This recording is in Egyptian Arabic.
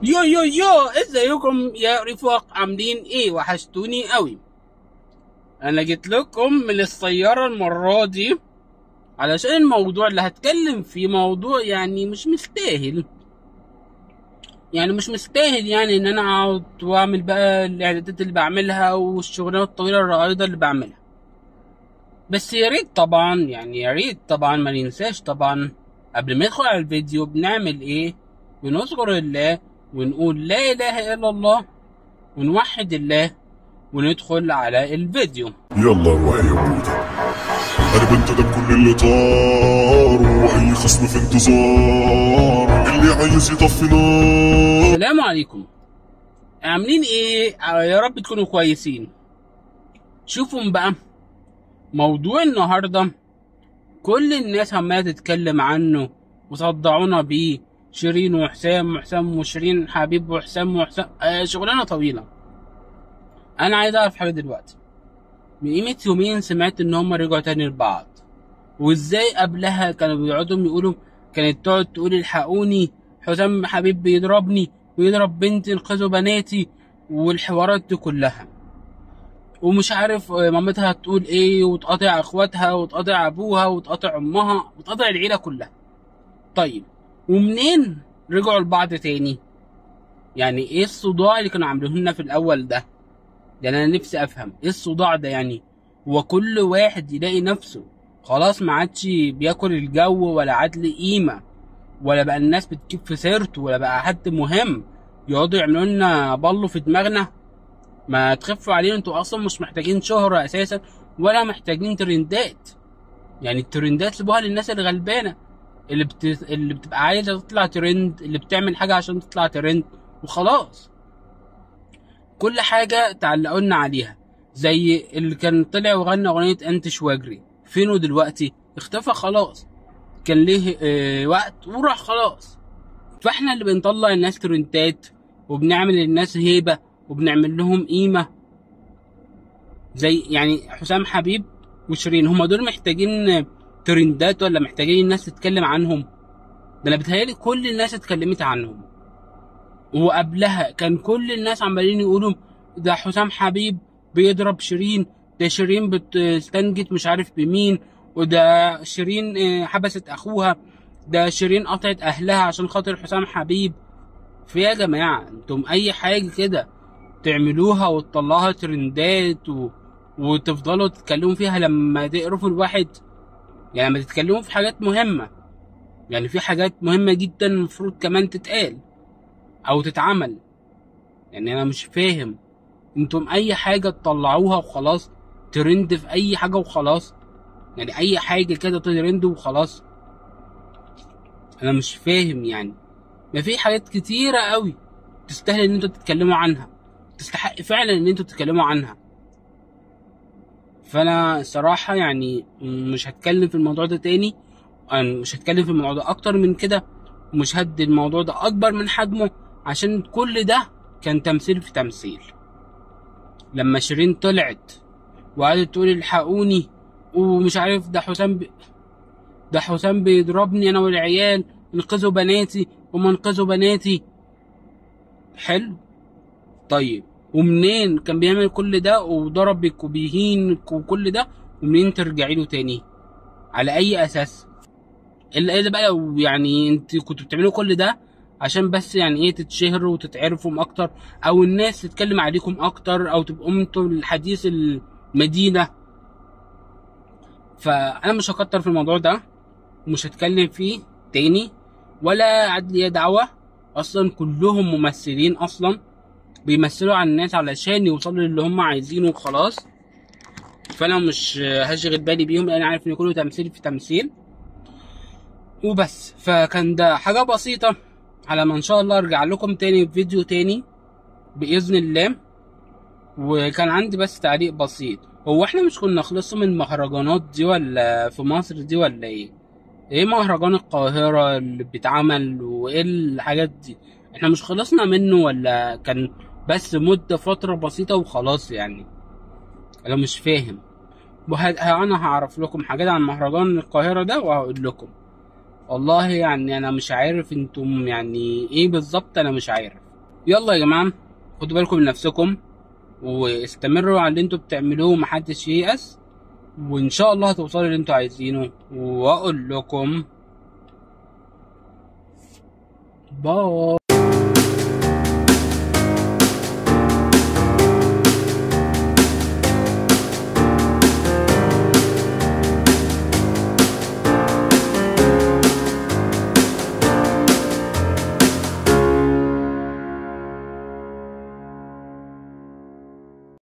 يو يو يو ازيكم يا رفاق عاملين ايه وحشتوني قوي انا جيت لكم من السيارة المرة دي علشان الموضوع اللي هتكلم فيه موضوع يعني مش مستاهل يعني مش مستاهل يعني ان انا اقعد واعمل بقى الاعدادات اللي بعملها والشغلانه الطويله الرائده اللي بعملها بس يا ريت طبعا يعني يا ريت طبعا ما ننساش طبعا قبل ما ندخل على الفيديو بنعمل ايه بنذكر الله ونقول لا اله الا الله ونوحد الله وندخل على الفيديو يلا روح يا بودة انا بنتدب كل اللي طار واي خصم في انتظار اللي عايز يطفي نار السلام عليكم عاملين ايه يا رب تكونوا كويسين شوفوا بقى موضوع النهارده كل الناس عماله تتكلم عنه وصدعونا بيه شيرين وحسام وحسام وشيرين حبيب وحسام وحسام آه شغلانه طويله انا عايز اعرف حاجه دلوقتي من قيمه يومين سمعت ان هم رجعوا تاني لبعض وازاي قبلها كانوا بيقعدوا يقولوا كانت تقعد تقول الحقوني حسام حبيب بيضربني بيضرب بنتي انقذوا بناتي والحوارات دي كلها ومش عارف مامتها تقول ايه وتقاطع اخواتها وتقاطع ابوها وتقاطع امها وتقاطع العيله كلها طيب ومنين رجعوا لبعض تاني يعني ايه الصداع اللي كانوا عاملينه لنا في الاول ده يعني انا نفسي افهم ايه الصداع ده يعني هو كل واحد يلاقي نفسه خلاص ما عادش بياكل الجو ولا عاد له قيمه ولا بقى الناس بتجيب في سيرته ولا بقى حد مهم يقعدوا يعملوا لنا بلو في دماغنا ما تخفوا علينا انتوا اصلا مش محتاجين شهرة اساسا ولا محتاجين ترندات يعني الترندات سيبوها للناس الغلبانه اللي بت... اللي بتبقى عايزه تطلع ترند اللي بتعمل حاجه عشان تطلع ترند وخلاص كل حاجه تعلقوا لنا عليها زي اللي كان طلع وغنى اغنيه انت شواجري فينه دلوقتي اختفى خلاص كان ليه اه وقت وراح خلاص فاحنا اللي بنطلع الناس ترندات وبنعمل للناس هيبه وبنعمل لهم قيمه زي يعني حسام حبيب وشيرين هما دول محتاجين ترندات ولا محتاجين الناس تتكلم عنهم ده انا بتهيالي كل الناس اتكلمت عنهم وقبلها كان كل الناس عمالين يقولوا ده حسام حبيب بيضرب شيرين ده شيرين بتستنجد مش عارف بمين وده شيرين حبست اخوها ده شيرين قطعت اهلها عشان خاطر حسام حبيب في يا جماعه انتم اي حاجه كده تعملوها وتطلعوها ترندات و... وتفضلوا تتكلموا فيها لما تقرفوا الواحد يعني لما تتكلموا في حاجات مهمة يعني في حاجات مهمة جدا المفروض كمان تتقال أو تتعمل يعني أنا مش فاهم انتم أي حاجة تطلعوها وخلاص ترند في أي حاجة وخلاص يعني أي حاجة كده ترند وخلاص أنا مش فاهم يعني ما في حاجات كتيرة قوي تستاهل إن انتوا تتكلموا عنها تستحق فعلا إن انتوا تتكلموا عنها فانا صراحه يعني مش هتكلم في الموضوع ده تاني انا مش هتكلم في الموضوع ده اكتر من كده ومش هدي الموضوع ده اكبر من حجمه عشان كل ده كان تمثيل في تمثيل لما شيرين طلعت وقعدت تقول الحقوني ومش عارف ده حسام ب... ده حسام بيضربني انا والعيال انقذوا بناتي وما انقذوا بناتي حلو طيب ومنين كان بيعمل كل ده وضربك وبيهينك وكل ده ومنين ترجعي له تاني على اي اساس الا اذا بقى لو يعني انت كنتوا بتعملوا كل ده عشان بس يعني ايه تتشهروا وتتعرفوا اكتر او الناس تتكلم عليكم اكتر او تبقوا انتوا الحديث المدينه فانا مش هكتر في الموضوع ده ومش هتكلم فيه تاني ولا عدل دعوه اصلا كلهم ممثلين اصلا بيمثلوا على الناس علشان يوصلوا للي هم عايزينه وخلاص فانا مش هشغل بالي بيهم لان عارف ان كله تمثيل في تمثيل وبس فكان ده حاجه بسيطه على ما ان شاء الله ارجع لكم تاني بفيديو تاني باذن الله وكان عندي بس تعليق بسيط هو احنا مش كنا خلصنا من المهرجانات دي ولا في مصر دي ولا ايه ايه مهرجان القاهره اللي بيتعمل وايه الحاجات دي احنا مش خلصنا منه ولا كان بس مدة فترة بسيطة وخلاص يعني انا مش فاهم انا هعرف لكم حاجات عن مهرجان القاهرة ده وهقول لكم والله يعني انا مش عارف انتم يعني ايه بالظبط انا مش عارف يلا يا جماعه خدوا بالكم من نفسكم واستمروا على اللي انتوا بتعملوه ومحدش ييأس وان شاء الله هتوصلوا اللي انتوا عايزينه واقول لكم باي